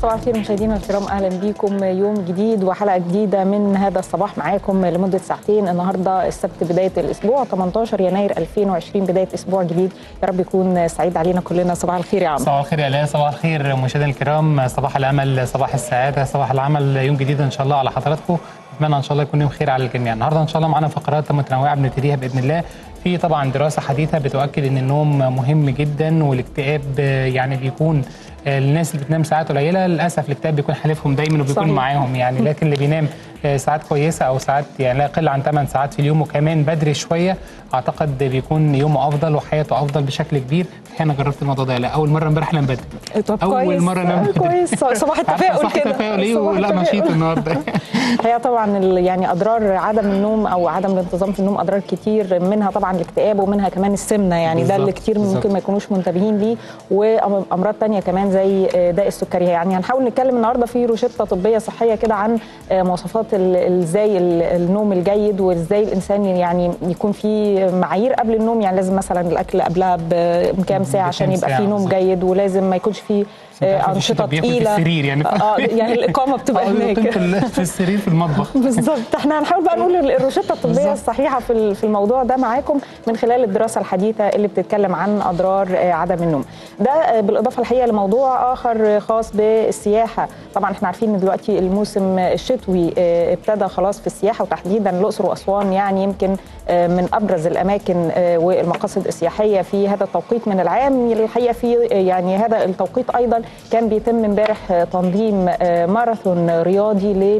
صباح الخير مشاهدينا الكرام اهلا بيكم يوم جديد وحلقه جديده من هذا الصباح معاكم لمده ساعتين النهارده السبت بدايه الاسبوع 18 يناير 2020 بدايه اسبوع جديد يا رب يكون سعيد علينا كلنا صباح الخير يا عم صباح الخير يا الاء صباح الخير مشاهدينا الكرام صباح الامل صباح السعاده صباح العمل يوم جديد ان شاء الله على حضراتكم اتمنى ان شاء الله يكون يوم خير على الجميع النهارده ان شاء الله معانا فقرات متنوعه بنبتديها باذن الله في طبعا دراسه حديثه بتؤكد ان النوم مهم جدا والاكتئاب يعني بيكون الناس اللي بتنام ساعات قليله للاسف الاكتئاب بيكون حالفهم دايما وبيكون صحيح. معاهم يعني لكن اللي بينام ساعات كويسه او ساعات يعني لا يقل عن 8 ساعات في اليوم وكمان بدري شويه اعتقد بيكون يومه افضل وحياته افضل بشكل كبير انا جربت الموضوع ده لا اول مره امبارح انام بدري طب اول كويس مره انام بدري كويس صباح التفاؤل صباح كده التفاؤل ايه صباح ولا التفاؤل. نشيط النهارده هي طبعا ال- يعني اضرار عدم النوم او عدم الانتظام في النوم اضرار كتير منها طبعا الاكتئاب ومنها كمان السمنه يعني ده بالظبط، اللي كتير بالظبط. ممكن ما يكونوش منتبهين ليه وامراض تانية كمان زي داء السكري يعني هنحاول نتكلم النهارده في روشته طبيه صحيه كده عن مواصفات ال- ازاي ال- النوم الجيد وازاي الانسان يعني يكون في معايير قبل النوم يعني لازم مثلا الاكل قبلها بكام ساعه عشان بكام يبقى ساعة في نوم بالظبط. جيد ولازم ما يكونش فيه عارف انشطه الشتاء بياكل في تقيله السرير يعني. اه يعني الاقامه بتبقى آه، هناك يقيم في ال- في السرير في المطبخ بالظبط احنا هنحاول بقى نقول الروشته الطبيه بالظبط. الصحيحه في ال- في الموضوع ده معاكم من خلال الدراسه الحديثه اللي بتتكلم عن اضرار آه، عدم النوم ده آه، بالاضافه الحقيقه لموضوع اخر خاص بالسياحه طبعا احنا عارفين ان دلوقتي الموسم الشتوي آه، ابتدى خلاص في السياحه وتحديدا الاقصر واسوان يعني يمكن آه، من ابرز الاماكن آه، والمقاصد السياحيه في هذا التوقيت من العام الحقيقه في آه، يعني هذا التوقيت ايضا كان بيتم امبارح آه، تنظيم آه، ماراثون رياضي ل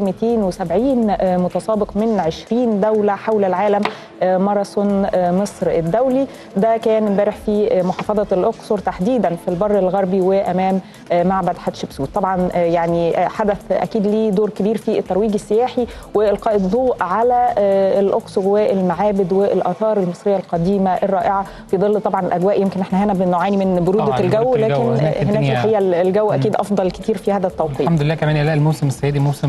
270 آه، متسابق من 20 دوله حول العالم آه، ماراثون آه، مصر الدولي ده كان امبارح في آه، محافظه الاقصر تحديدا في البر الغربي وامام آه، معبد حتشبسوت طبعا آه، يعني آه، حدث اكيد ليه دور كبير في الترويج السياحي والقاء الضوء على آه، الاقصر والمعابد والاثار المصريه القديمه الرائعه في ظل طبعا الاجواء يمكن احنا هنا بنعاني من بروده طبعاً الجو برودة لكن الجو. هناك هناك الدنيا- الحقيقه الجو اكيد افضل كتير في هذا التوقيت الحمد لله كمان يا لا الموسم الصيادي موسم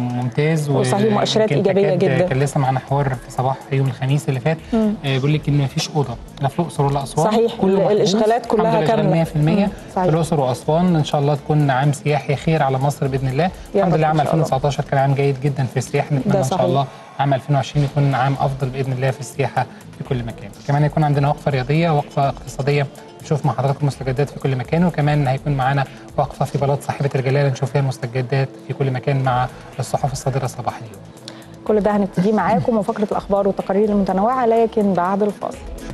ممتاز وصحيح مؤشرات ويمكن إيجابية تكاد- جدا. كان لسه معانا حوار في صباح يوم الخميس اللي فات آه، بيقول لك ان مفيش اوضه لا في الاقصر ولا اسوان صحيح، كله ال- محجوز. الإشغالات كلها الحمد لله كاملة. إشغال 100% مم، صحيح. في الاقصر واسوان ان شاء الله تكون عام سياحي خير على مصر باذن الله يا الحمد رب لله عام إن شاء الله. 2019 كان عام جيد جدا في السياحه نتمنى ده ان صحيح. شاء الله عام 2020 يكون عام افضل باذن الله في السياحه في كل مكان كمان هيكون عندنا وقفه رياضيه وقفه اقتصاديه نشوف مع حضراتكم مستجدات في كل مكان وكمان هيكون معانا وقفه في بلاط صاحبه الجلاله نشوف فيها المستجدات في كل مكان مع الصحف الصادره صباح اليوم كل ده هنبتدي معاكم وفقره الاخبار والتقارير المتنوعه لكن بعد الفاصل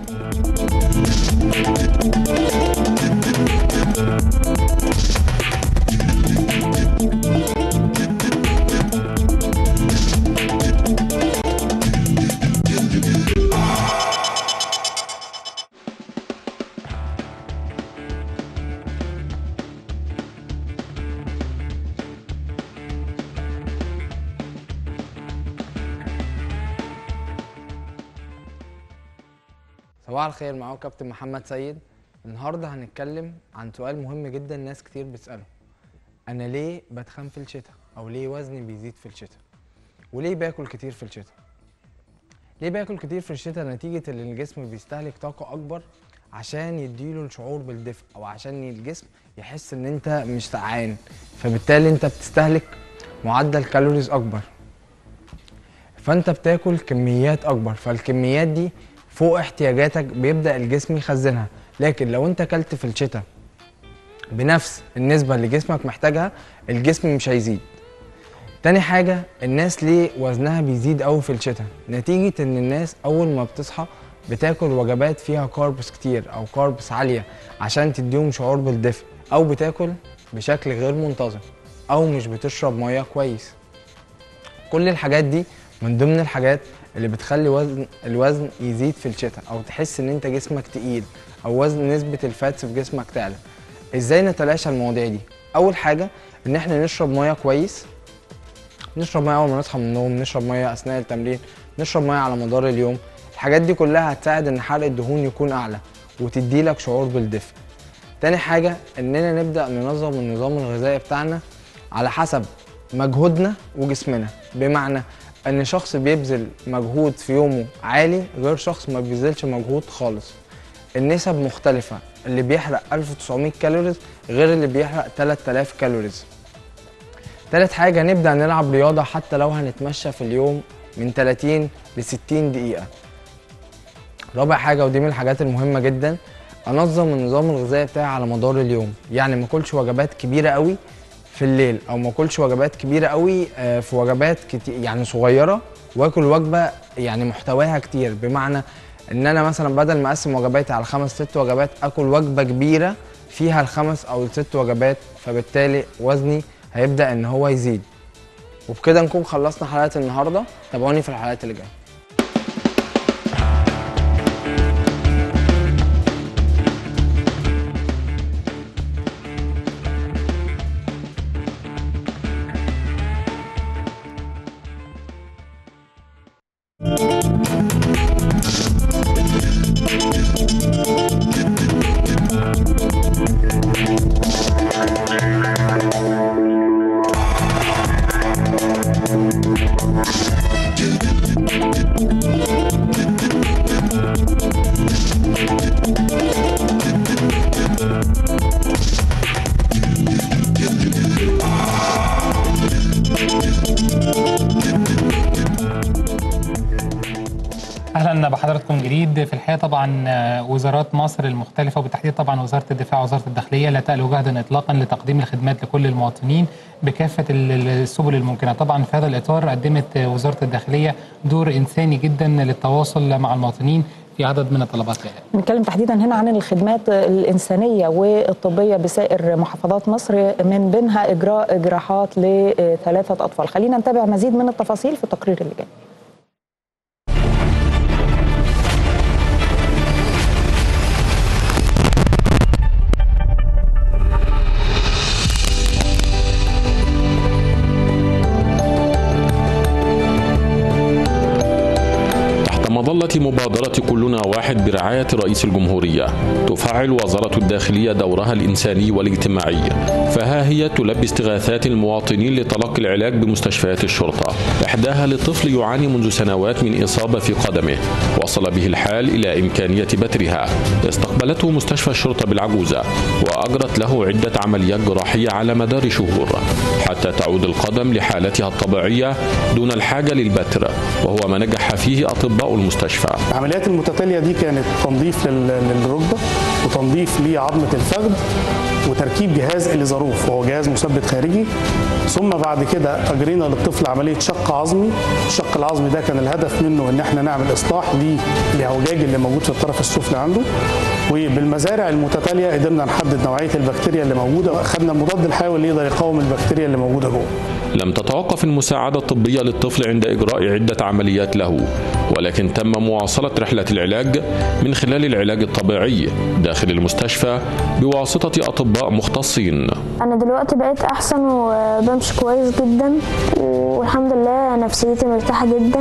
صباح الخير معاكم كابتن محمد سيد النهارده هنتكلم عن سؤال مهم جدا ناس كتير بتسأله انا ليه بتخن في الشتاء او ليه وزني بيزيد في الشتاء وليه باكل كتير في الشتاء ليه باكل كتير في الشتاء نتيجة ان الجسم بيستهلك طاقة اكبر عشان يديله الشعور بالدفء او عشان الجسم يحس ان انت مش سقعان فبالتالي انت بتستهلك معدل كالوريز اكبر فانت بتاكل كميات اكبر فالكميات دي فوق احتياجاتك بيبدا الجسم يخزنها لكن لو انت اكلت في الشتاء بنفس النسبه اللي جسمك محتاجها الجسم مش هيزيد تاني حاجة الناس ليه وزنها بيزيد قوي في الشتاء نتيجة ان الناس اول ما بتصحى بتاكل وجبات فيها كاربس كتير او كاربس عالية عشان تديهم شعور بالدفء او بتاكل بشكل غير منتظم او مش بتشرب مياه كويس كل الحاجات دي من ضمن الحاجات اللي بتخلي وزن الوزن يزيد في الشتاء او تحس ان انت جسمك تقيل او وزن نسبة الفاتس في جسمك تعلى ازاي نتلاشى المواضيع دي اول حاجة ان احنا نشرب مياه كويس نشرب ميه اول ما نصحى من النوم نشرب ميه اثناء التمرين نشرب ميه على مدار اليوم الحاجات دي كلها هتساعد ان حرق الدهون يكون اعلى وتدي لك شعور بالدفء تاني حاجه اننا نبدا ننظم النظام الغذائي بتاعنا على حسب مجهودنا وجسمنا بمعنى ان شخص بيبذل مجهود في يومه عالي غير شخص ما بيبذلش مجهود خالص النسب مختلفة اللي بيحرق 1900 كالوريز غير اللي بيحرق 3000 كالوريز تالت حاجه نبدا نلعب رياضه حتى لو هنتمشى في اليوم من 30 ل 60 دقيقه رابع حاجه ودي من الحاجات المهمه جدا انظم النظام الغذائي بتاعي على مدار اليوم يعني ما اكلش وجبات كبيره قوي في الليل او ما اكلش وجبات كبيره قوي آه، في وجبات كتير يعني صغيره واكل وجبه يعني محتواها كتير بمعنى ان انا مثلا بدل ما اقسم وجباتي على خمس ست وجبات اكل وجبه كبيره فيها الخمس او الست وجبات فبالتالي وزني هيبدا ان هو يزيد وبكده نكون خلصنا حلقه النهارده تابعوني في الحلقات اللي جايه اهلا بحضراتكم جديد في الحقيقه طبعا آه، وزارات مصر المختلفه وبالتحديد طبعا وزاره الدفاع ووزاره الداخليه لا تألو جهدا اطلاقا لتقديم الخدمات لكل المواطنين بكافه ال- ال- السبل الممكنه طبعا في هذا الاطار قدمت آه، وزاره الداخليه دور انساني جدا للتواصل مع المواطنين في عدد من الطلبات يعني. بنتكلم تحديدا هنا عن الخدمات الإنسانية والطبية بسائر محافظات مصر من بينها إجراء جراحات لثلاثة أطفال خلينا نتابع مزيد من التفاصيل في التقرير اللي جاي تحت مظلة مبادرة كلنا واحد برعاية رئيس الجمهورية تفعل وزارة الداخلية دورها الإنساني والاجتماعي فها هي تلبي استغاثات المواطنين لتلقي العلاج بمستشفيات الشرطة إحداها لطفل يعاني منذ سنوات من إصابة في قدمه وصل به الحال إلى إمكانية بترها استقبلته مستشفى الشرطة بالعجوزة وأجرت له عدة عمليات جراحية على مدار شهور حتى تعود القدم لحالتها الطبيعية دون الحاجة للبتر وهو ما نجح فيه أطباء المستشفى العمليات المتتاليه دي كانت تنظيف لل- للركبه وتنظيف لعظمه الفخذ وتركيب جهاز اليزاروف وهو جهاز مثبت خارجي ثم بعد كده اجرينا للطفل عمليه شق عظمي الشق العظمي ده كان الهدف منه ان احنا نعمل اصلاح للاعوجاج اللي موجود في الطرف السفلي عنده وبالمزارع المتتاليه قدرنا نحدد نوعيه البكتيريا اللي موجوده واخدنا المضاد الحيوي اللي يقدر يقاوم البكتيريا اللي موجوده جوه لم تتوقف المساعدة الطبية للطفل عند إجراء عدة عمليات له ولكن تم مواصلة رحلة العلاج من خلال العلاج الطبيعي داخل المستشفى بواسطة أطباء مختصين انا دلوقتي بقيت احسن وبمشي كويس جدا والحمد لله نفسيتي مرتاحه جدا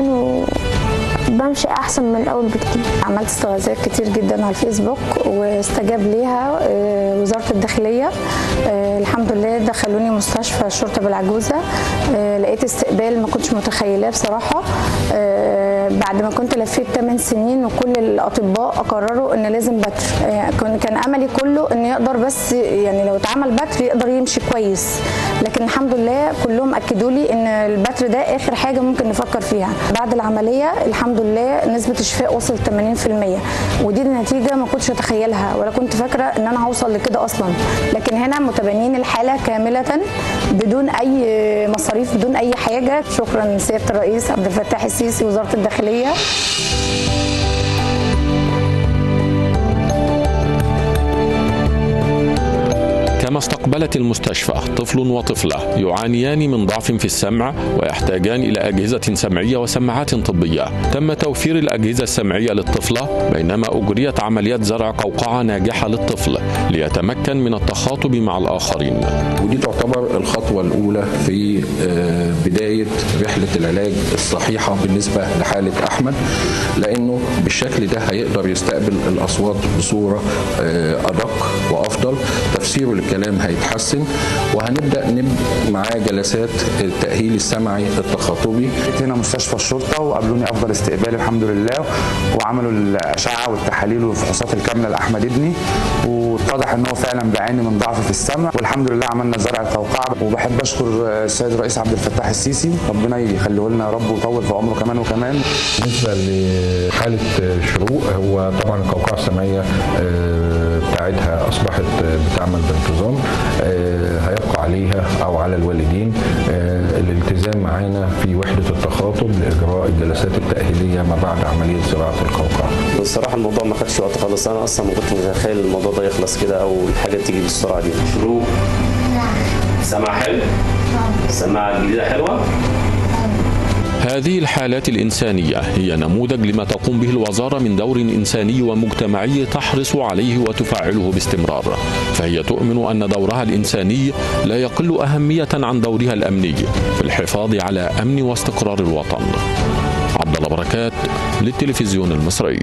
وبمشي احسن من الاول بكتير عملت استغاثات كتير جدا على الفيسبوك واستجاب ليها آه، وزارة الداخلية آه، الحمد لله دخلوني مستشفى الشرطة بالعجوزة آه، لقيت استقبال ما كنتش متخيلاه بصراحة آه، بعد ما كنت لفيت 8 سنين وكل الأطباء قرروا إن لازم بتر آه، كان كان أملي كله إن يقدر بس يعني لو اتعمل بتر يقدر يمشي كويس لكن الحمد لله كلهم أكدوا لي إن البتر ده آخر حاجة ممكن نفكر فيها بعد العملية الحمد لله نسبة الشفاء وصلت 80% ودي النتيجة ما كنتش أتخيلها ولا كنت فاكرة إن أنا هوصل لكده أصلا لكن هنا متبنين الحالة كاملة بدون أي مصاريف بدون أي حاجة شكرا سيادة الرئيس عبد الفتاح السيسي وزارة الداخلية كما استقبلت المستشفى طفل وطفلة يعانيان من ضعف في السمع ويحتاجان إلى أجهزة سمعية وسماعات طبية تم توفير الأجهزة السمعية للطفلة بينما أجريت عمليات زرع قوقعة ناجحة للطفل ليتمكن من التخاطب مع الآخرين ودي تعتبر الخطوة الأولى في آه، بداية رحلة العلاج الصحيحة بالنسبة لحالة أحمد لأنه بالشكل ده هيقدر يستقبل الأصوات بصورة آه، أدق ادق وافضل تفسيره للكلام هيتحسن وهنبدا نبدا معاه جلسات التاهيل السمعي التخاطبي جيت هنا مستشفى الشرطه وقابلوني افضل استقبال الحمد لله وعملوا الاشعه والتحاليل والفحوصات الكامله لاحمد ابني واتضح ان هو فعلا بيعاني من ضعف في السمع والحمد لله عملنا زرع القوقعه وبحب اشكر السيد الرئيس عبد الفتاح السيسي ربنا يخليه لنا يا رب ويطول في عمره كمان وكمان بالنسبه لحاله شروق هو طبعا القوقعه السمعيه آه، بتاعتها اصبحت بتعمل بانتظام آه، هيبقى عليها او على الوالدين آه، الالتزام معانا في وحده التخاطب لاجراء الجلسات التاهيليه ما بعد عمليه زراعه القوقعه. بصراحة الموضوع ما خدش وقت خالص أنا أصلا ما كنت متخيل الموضوع ده يخلص كده أو الحاجة تيجي بالسرعة دي شروق سماع حلو سماعة جديدة حلوة هذه الحالات الإنسانية هي نموذج لما تقوم به الوزارة من دور إنساني ومجتمعي تحرص عليه وتفعله باستمرار فهي تؤمن أن دورها الإنساني لا يقل أهمية عن دورها الأمني في الحفاظ على أمن واستقرار الوطن عبد الله بركات للتلفزيون المصري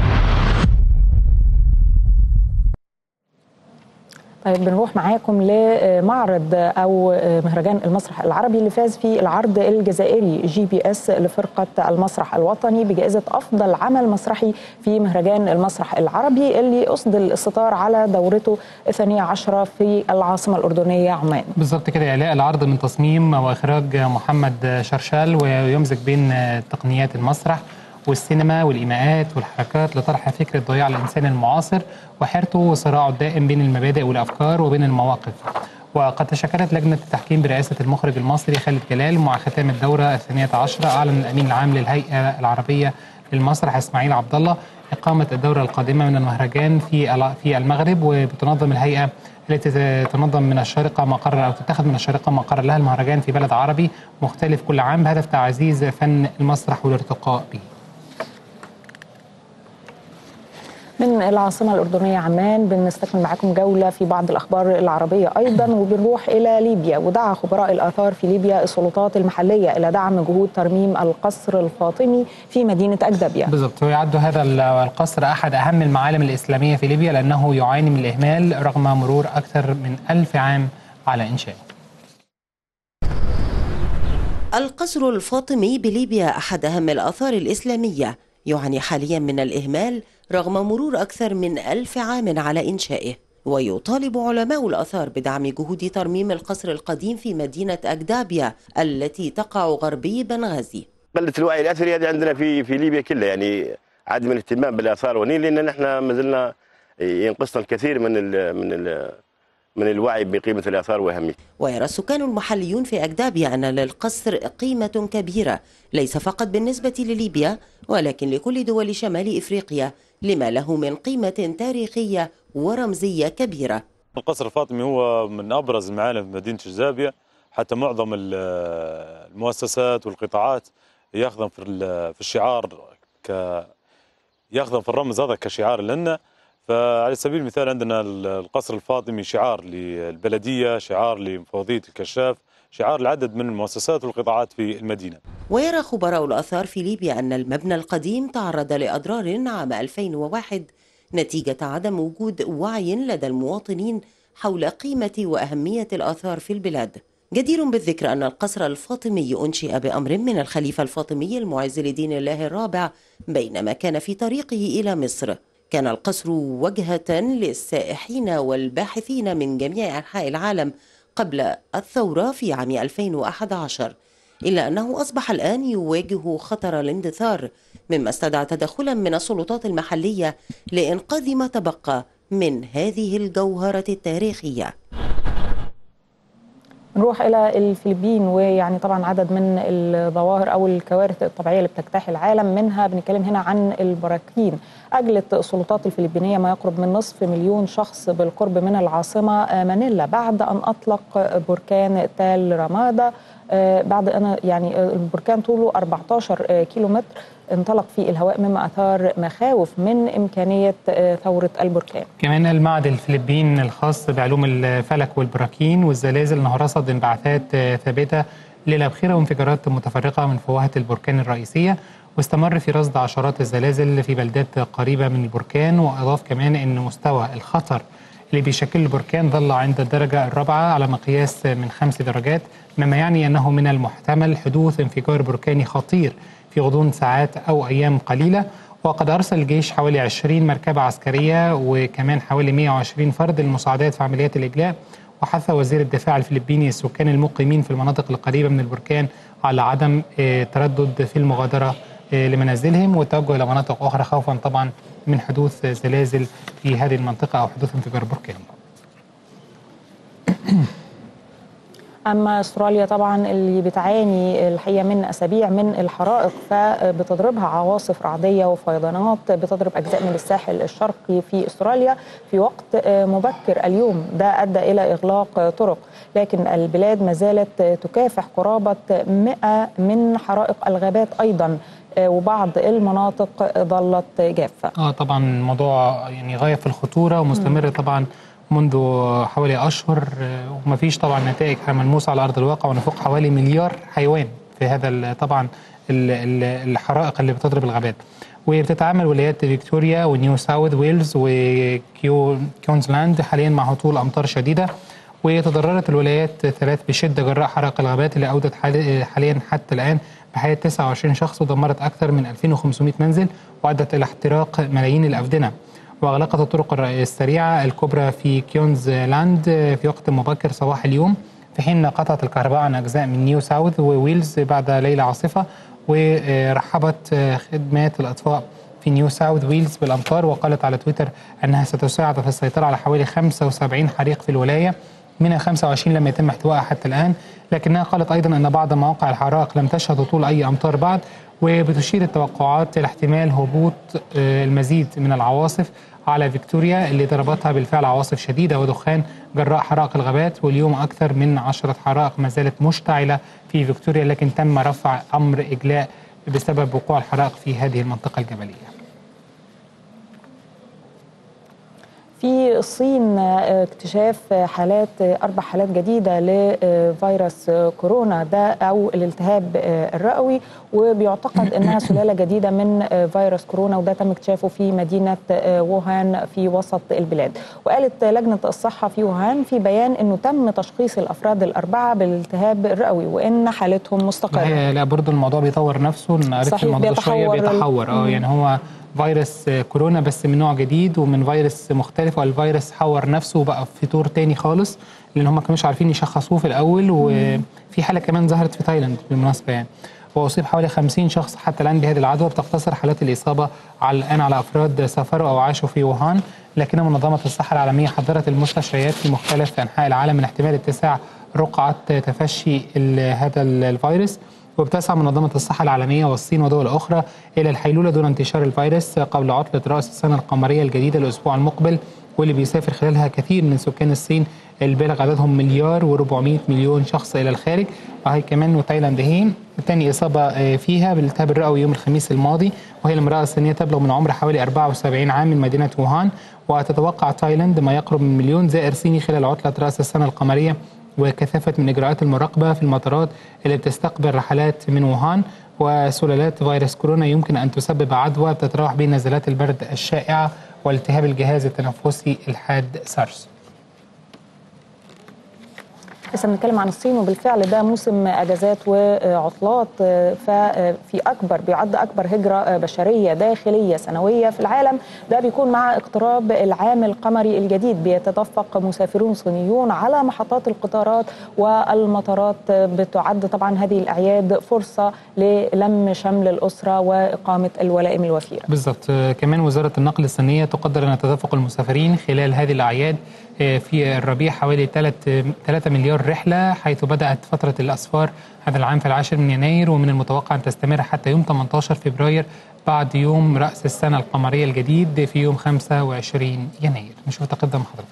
طيب بنروح معاكم لمعرض او مهرجان المسرح العربي اللي فاز فيه العرض الجزائري جي بي اس لفرقه المسرح الوطني بجائزه افضل عمل مسرحي في مهرجان المسرح العربي اللي اسدل الستار على دورته الثانيه عشره في العاصمه الاردنيه عمان. بالظبط كده اعلاء العرض من تصميم واخراج محمد شرشال ويمزج بين تقنيات المسرح والسينما والايماءات والحركات لطرح فكره ضياع الانسان المعاصر وحيرته وصراعه الدائم بين المبادئ والافكار وبين المواقف. وقد تشكلت لجنه التحكيم برئاسه المخرج المصري خالد جلال مع ختام الدوره الثانيه عشره اعلن الامين العام للهيئه العربيه للمسرح اسماعيل عبد الله اقامه الدوره القادمه من المهرجان في في المغرب وبتنظم الهيئه التي تنظم من الشارقه مقر او تتخذ من الشارقه مقر لها المهرجان في بلد عربي مختلف كل عام بهدف تعزيز فن المسرح والارتقاء به. من العاصمة الأردنية عمان بنستكمل معاكم جولة في بعض الأخبار العربية أيضا وبنروح إلى ليبيا ودعا خبراء الآثار في ليبيا السلطات المحلية إلى دعم جهود ترميم القصر الفاطمي في مدينة أجدبيا بالضبط ويعد هذا القصر أحد أهم المعالم الإسلامية في ليبيا لأنه يعاني من الإهمال رغم مرور أكثر من ألف عام على إنشائه القصر الفاطمي بليبيا أحد أهم الآثار الإسلامية يعاني حاليا من الإهمال رغم مرور أكثر من ألف عام على إنشائه ويطالب علماء الآثار بدعم جهود ترميم القصر القديم في مدينة أجدابيا التي تقع غربي بنغازي قلة الوعي الأثري هذه عندنا في في ليبيا كلها يعني عدم الاهتمام بالآثار ونيل لأن نحن ما زلنا ينقصنا الكثير من ال من ال من الوعي بقيمة الآثار وأهميتها ويرى السكان المحليون في أجدابيا أن للقصر قيمة كبيرة ليس فقط بالنسبة لليبيا ولكن لكل دول شمال إفريقيا لما له من قيمة تاريخية ورمزية كبيرة القصر الفاطمي هو من أبرز المعالم في مدينة جزابيا حتى معظم المؤسسات والقطاعات ياخذن في الشعار ك ياخذن في الرمز هذا كشعار لنا فعلى سبيل المثال عندنا القصر الفاطمي شعار للبلدية شعار لمفوضية الكشاف شعار لعدد من المؤسسات والقطاعات في المدينة ويرى خبراء الآثار في ليبيا أن المبنى القديم تعرض لأضرار عام 2001 نتيجة عدم وجود وعي لدى المواطنين حول قيمة وأهمية الآثار في البلاد جدير بالذكر أن القصر الفاطمي أنشئ بأمر من الخليفة الفاطمي المعز لدين الله الرابع بينما كان في طريقه إلى مصر كان القصر وجهة للسائحين والباحثين من جميع أنحاء العالم قبل الثورة في عام 2011 إلا أنه أصبح الآن يواجه خطر الاندثار مما استدعى تدخلا من السلطات المحلية لإنقاذ ما تبقى من هذه الجوهرة التاريخية نروح الى الفلبين ويعني طبعا عدد من الظواهر او الكوارث الطبيعيه اللي بتجتاح العالم منها بنتكلم هنا عن البراكين اجلت السلطات الفلبينيه ما يقرب من نصف مليون شخص بالقرب من العاصمه مانيلا بعد ان اطلق بركان تال رمادا بعد ان يعني البركان طوله 14 كيلومتر انطلق في الهواء مما اثار مخاوف من امكانيه ثوره البركان. كمان المعهد الفلبين الخاص بعلوم الفلك والبراكين والزلازل انه رصد انبعاثات ثابته للابخره وانفجارات متفرقه من فوهه البركان الرئيسيه واستمر في رصد عشرات الزلازل في بلدات قريبه من البركان واضاف كمان ان مستوى الخطر اللي بيشكل البركان ظل عند الدرجة الرابعة على مقياس من خمس درجات مما يعني أنه من المحتمل حدوث انفجار بركاني خطير في غضون ساعات أو أيام قليلة وقد أرسل الجيش حوالي 20 مركبة عسكرية وكمان حوالي 120 فرد للمساعدات في عمليات الإجلاء وحث وزير الدفاع الفلبيني السكان المقيمين في المناطق القريبة من البركان على عدم آه، تردد في المغادرة آه، لمنازلهم والتوجه إلى مناطق أخرى خوفا طبعا من حدوث زلازل في هذه المنطقة أو حدوث انفجار بركاني اما استراليا طبعا اللي بتعاني الحقيقه من اسابيع من الحرائق فبتضربها عواصف رعديه وفيضانات بتضرب اجزاء من الساحل الشرقي في استراليا في وقت مبكر اليوم ده ادى الى اغلاق طرق لكن البلاد ما زالت تكافح قرابه 100 من حرائق الغابات ايضا وبعض المناطق ظلت جافه اه طبعا الموضوع يعني غايه في الخطوره ومستمر طبعا منذ حوالي اشهر آه، ومفيش طبعا نتائج ملموسه على ارض الواقع ونفوق حوالي مليار حيوان في هذا ال- طبعا ال- ال- الحرائق اللي بتضرب الغابات وبتتعامل ولايات فيكتوريا ونيو ساوث ويلز وكيونزلاند حاليا مع هطول امطار شديده وتضررت الولايات ثلاث بشده جراء حرائق الغابات اللي اودت حال- حاليا حتى الان بحياه 29 شخص ودمرت اكثر من 2500 منزل وادت الى احتراق ملايين الافدنه واغلقت الطرق الر- السريعه الكبرى في كيونزلاند في وقت مبكر صباح اليوم في حين قطعت الكهرباء عن اجزاء من نيو ساوث وويلز بعد ليله عاصفه ورحبت خدمات الاطفاء في نيو ساوث ويلز بالامطار وقالت على تويتر انها ستساعد في السيطره على حوالي 75 حريق في الولايه منها 25 لم يتم احتوائها حتى الان لكنها قالت ايضا ان بعض مواقع الحرائق لم تشهد هطول اي امطار بعد وبتشير التوقعات الى احتمال هبوط آه، المزيد من العواصف على فيكتوريا اللي ضربتها بالفعل عواصف شديده ودخان جراء حرائق الغابات واليوم اكثر من عشرة حرائق ما زالت مشتعله في فيكتوريا لكن تم رفع امر اجلاء بسبب وقوع الحرائق في هذه المنطقه الجبليه في الصين آه، اكتشاف حالات آه، اربع حالات جديده لفيروس آه، كورونا ده او الالتهاب آه، الرئوي وبيعتقد انها سلاله جديده من آه، فيروس كورونا وده تم اكتشافه في مدينه آه، ووهان في وسط البلاد وقالت لجنه الصحه في ووهان في بيان انه تم تشخيص الافراد الاربعه بالالتهاب الرئوي وان حالتهم مستقره هي لا برضه الموضوع بيطور نفسه انا قريت صحيح، الموضوع ده شويه بيتحور ال- بيتحور اه مم. يعني هو فيروس آه، كورونا بس من نوع جديد ومن فيروس مختلف والفيروس حور نفسه وبقى في طور تاني خالص لان هم ما كانوش عارفين يشخصوه في الاول وفي حاله كمان ظهرت في تايلاند بالمناسبه يعني واصيب حوالي 50 شخص حتى الان بهذه العدوى بتقتصر حالات الاصابه على الان على افراد سافروا او عاشوا في ووهان لكن منظمه الصحه العالميه حذرت المستشفيات في مختلف انحاء العالم من احتمال اتساع رقعه تفشي ال- هذا ال- الفيروس وبتسعى منظمة الصحة العالمية والصين ودول أخرى إلى الحيلولة دون انتشار الفيروس قبل عطلة رأس السنة القمرية الجديدة الأسبوع المقبل واللي بيسافر خلالها كثير من سكان الصين البالغ عددهم مليار و400 مليون شخص إلى الخارج وهي كمان وتايلاند هي تاني إصابة آه، فيها بالالتهاب الرئوي يوم الخميس الماضي وهي المرأة الصينية تبلغ من عمر حوالي 74 عام من مدينة ووهان وتتوقع تايلاند ما يقرب من مليون زائر صيني خلال عطلة رأس السنة القمرية وكثافة من إجراءات المراقبة في المطارات اللي بتستقبل رحلات من ووهان وسلالات فيروس كورونا يمكن أن تسبب عدوى بتتراوح بين نزلات البرد الشائعة والتهاب الجهاز التنفسي الحاد سارس لسه بنتكلم عن الصين وبالفعل ده موسم اجازات وعطلات ففي اكبر بيعد اكبر هجره بشريه داخليه سنويه في العالم ده بيكون مع اقتراب العام القمري الجديد بيتدفق مسافرون صينيون على محطات القطارات والمطارات بتعد طبعا هذه الاعياد فرصه للم شمل الاسره واقامه الولائم الوفيره بالضبط آه، كمان وزارة النقل الصينية تقدر أن تدفق المسافرين خلال هذه الأعياد آه، في الربيع حوالي 3 مليار رحلة حيث بدأت فترة الأسفار هذا العام في العاشر من يناير ومن المتوقع أن تستمر حتى يوم 18 فبراير بعد يوم رأس السنة القمرية الجديد في يوم 25 يناير نشوف تقدم حضرتك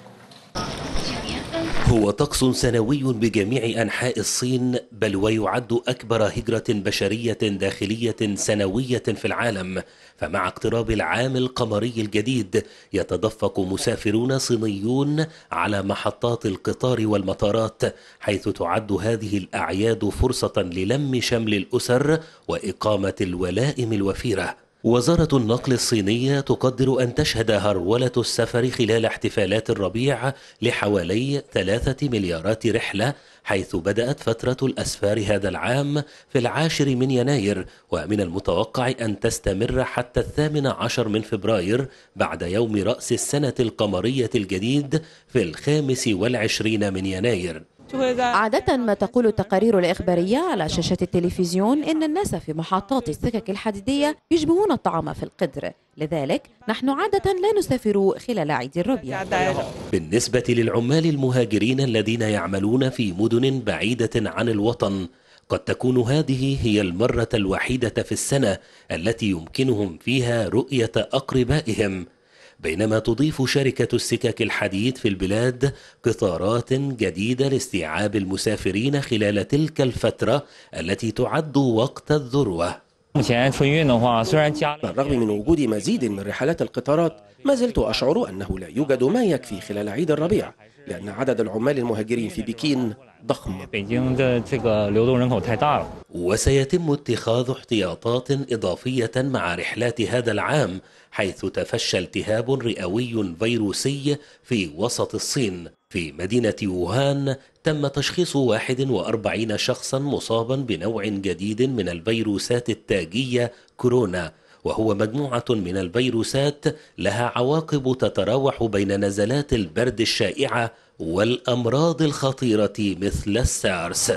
هو طقس سنوي بجميع أنحاء الصين بل ويعد أكبر هجرة بشرية داخلية سنوية في العالم فمع اقتراب العام القمري الجديد يتدفق مسافرون صينيون على محطات القطار والمطارات حيث تعد هذه الأعياد فرصة للم شمل الأسر وإقامة الولائم الوفيرة وزارة النقل الصينية تقدر أن تشهد هرولة السفر خلال احتفالات الربيع لحوالي ثلاثة مليارات رحلة حيث بدأت فترة الأسفار هذا العام في العاشر من يناير ومن المتوقع أن تستمر حتى الثامن عشر من فبراير بعد يوم رأس السنة القمرية الجديد في الخامس والعشرين من يناير عادة ما تقول التقارير الإخبارية على شاشة التلفزيون إن الناس في محطات السكك الحديدية يشبهون الطعام في القدر لذلك نحن عادة لا نسافر خلال عيد الربيع بالنسبة للعمال المهاجرين الذين يعملون في مدن بعيدة عن الوطن قد تكون هذه هي المرة الوحيدة في السنة التي يمكنهم فيها رؤية أقربائهم بينما تضيف شركة السكك الحديد في البلاد قطارات جديدة لاستيعاب المسافرين خلال تلك الفترة التي تعد وقت الذروة بالرغم من وجود مزيد من رحلات القطارات ما زلت أشعر أنه لا يوجد ما يكفي خلال عيد الربيع لأن عدد العمال المهاجرين في بكين ضخم وسيتم اتخاذ احتياطات إضافية مع رحلات هذا العام حيث تفشى التهاب رئوي فيروسي في وسط الصين في مدينة ووهان تم تشخيص 41 شخصا مصابا بنوع جديد من الفيروسات التاجية كورونا وهو مجموعة من الفيروسات لها عواقب تتراوح بين نزلات البرد الشائعة والأمراض الخطيرة مثل السارس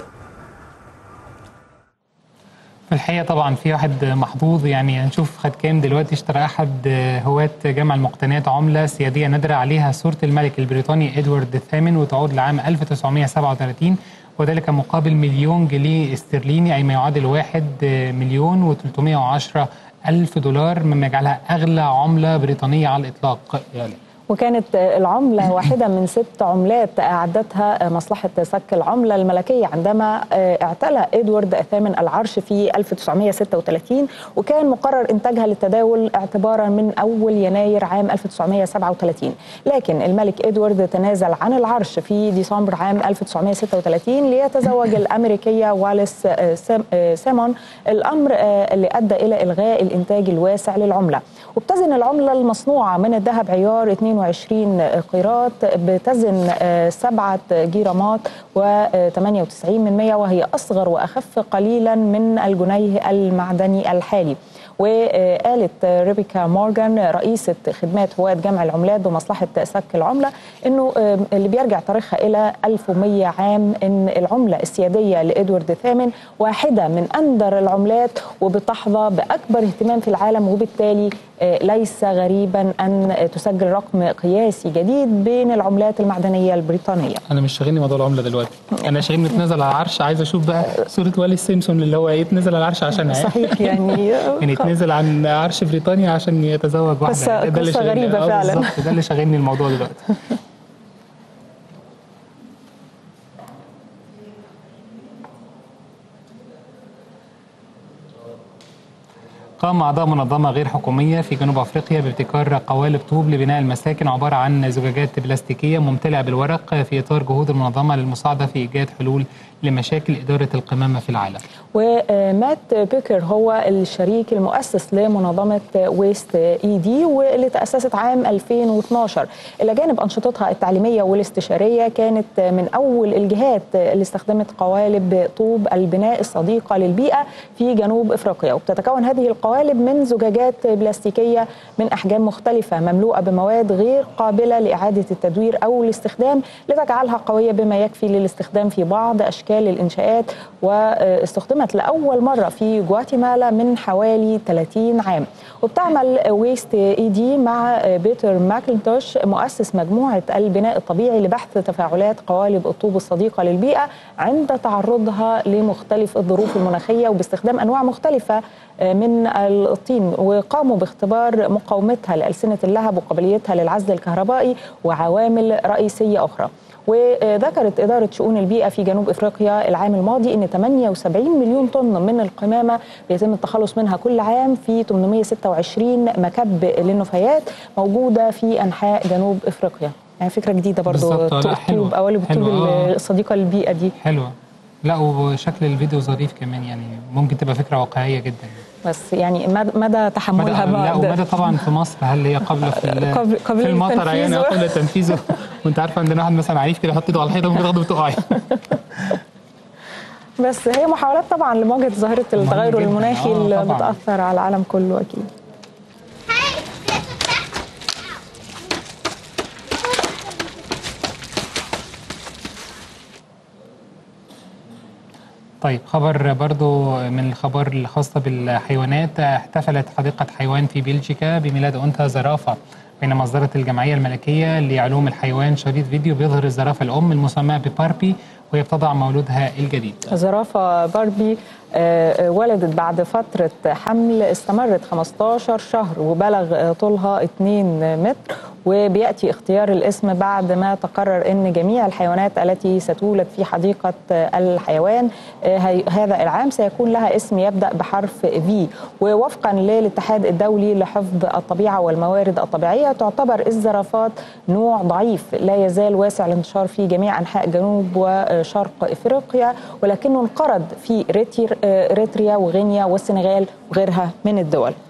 في الحقيقه طبعا في واحد محظوظ يعني هنشوف خد كام دلوقتي اشترى احد هواة جمع المقتنيات عمله سياديه نادره عليها صوره الملك البريطاني ادوارد الثامن وتعود لعام 1937 وذلك مقابل مليون جنيه استرليني اي ما يعادل واحد مليون و310 ألف دولار مما يجعلها أغلى عملة بريطانية على الإطلاق يعني وكانت العملة واحدة من ست عملات أعدتها مصلحة سك العملة الملكية عندما اعتلى إدوارد الثامن العرش في 1936 وكان مقرر إنتاجها للتداول اعتبارا من أول يناير عام 1937 لكن الملك إدوارد تنازل عن العرش في ديسمبر عام 1936 ليتزوج الأمريكية واليس سيمون الأمر اللي أدى إلى إلغاء الإنتاج الواسع للعملة وبتزن العملة المصنوعة من الذهب عيار 22 قيراط بتزن 7 جرامات و98 من 100 وهي أصغر وأخف قليلا من الجنيه المعدني الحالي وقالت ريبيكا مورغان رئيسة خدمات هواة جمع العملات بمصلحة سك العملة أنه اللي بيرجع تاريخها إلى 1100 عام أن العملة السيادية لإدوارد الثامن واحدة من أندر العملات وبتحظى بأكبر اهتمام في العالم وبالتالي ليس غريبا أن تسجل رقم قياسي جديد بين العملات المعدنية البريطانية انا مش شاغلني موضوع العمله دلوقتي انا شاغلني يتنزل على العرش عايز اشوف بقى صوره والي سيمسون اللي هو يتنزل على العرش عشان صحيح يعني يعني يتنزل عن عرش بريطانيا عشان يتزوج واحده قصة- ده اللي قصة شاغلني. غريبة آه فعلا. بالظبط، ده اللي شاغلني الموضوع دلوقتي قام أعضاء منظمة غير حكومية في جنوب أفريقيا بابتكار قوالب طوب لبناء المساكن عبارة عن زجاجات بلاستيكية ممتلئة بالورق في إطار جهود المنظمة للمساعدة في إيجاد حلول لمشاكل إدارة القمامة في العالم ومات بيكر هو الشريك المؤسس لمنظمة ويست اي دي واللي تأسست عام 2012 إلى جانب أنشطتها التعليمية والاستشارية كانت من أول الجهات اللي استخدمت قوالب طوب البناء الصديقة للبيئة في جنوب إفريقيا وبتتكون هذه القوالب من زجاجات بلاستيكية من أحجام مختلفة مملوءة بمواد غير قابلة لإعادة التدوير أو الاستخدام لتجعلها قوية بما يكفي للاستخدام في بعض أشكال الإنشاءات واستخدمت لأول مرة في جواتيمالا من حوالي 30 عام وبتعمل ويست اي دي مع بيتر ماكنتوش مؤسس مجموعة البناء الطبيعي لبحث تفاعلات قوالب الطوب الصديقة للبيئة عند تعرضها لمختلف الظروف المناخية وباستخدام أنواع مختلفة من الطين وقاموا باختبار مقاومتها لألسنة اللهب وقابليتها للعزل الكهربائي وعوامل رئيسية أخرى وذكرت إدارة شؤون البيئة في جنوب إفريقيا العام الماضي أن 78 مليون طن من القمامة بيتم التخلص منها كل عام في 826 مكب للنفايات موجودة في أنحاء جنوب إفريقيا يعني فكرة جديدة برضو بالظبط، لا، حلوة. الطوب قوالب الطوب حلوة، آه. الصديقة للبيئة دي حلوة لا وشكل الفيديو ظريف كمان يعني ممكن تبقى فكرة واقعية جدا بس يعني مد- مدى تحملها مدى لا بعد- ومدى طبعا في مصر هل هي قابله في ال- قبل- قبل في المطر يعني تنفيذه. قبل تنفيذه وانت عارفه عندنا واحد مثلا عنيف كده يحط ايده على الحيطه ممكن تاخده وتقعي بس هي محاولات طبعا لمواجهه ظاهره التغير جداً. المناخي آه، اللي طبعاً. بتاثر على العالم كله اكيد طيب خبر برضو من الخبر الخاصة بالحيوانات احتفلت حديقة حيوان في بلجيكا بميلاد أنثى زرافة بينما أصدرت الجمعية الملكية لعلوم الحيوان شريط فيديو بيظهر الزرافة الأم المسماة بباربي وهي بتضع مولودها الجديد زرافة باربي آه، آه، ولدت بعد فترة حمل استمرت 15 شهر وبلغ آه، طولها 2 متر وبيأتي اختيار الاسم بعد ما تقرر أن جميع الحيوانات التي ستولد في حديقة آه، الحيوان آه، هي- هذا العام سيكون لها اسم يبدأ بحرف في ووفقا للاتحاد الدولي لحفظ الطبيعة والموارد الطبيعية تعتبر الزرافات نوع ضعيف لا يزال واسع الانتشار في جميع أنحاء جنوب وشرق إفريقيا ولكنه انقرض في ريتير- آه، إريتريا وغينيا والسنغال وغيرها من الدول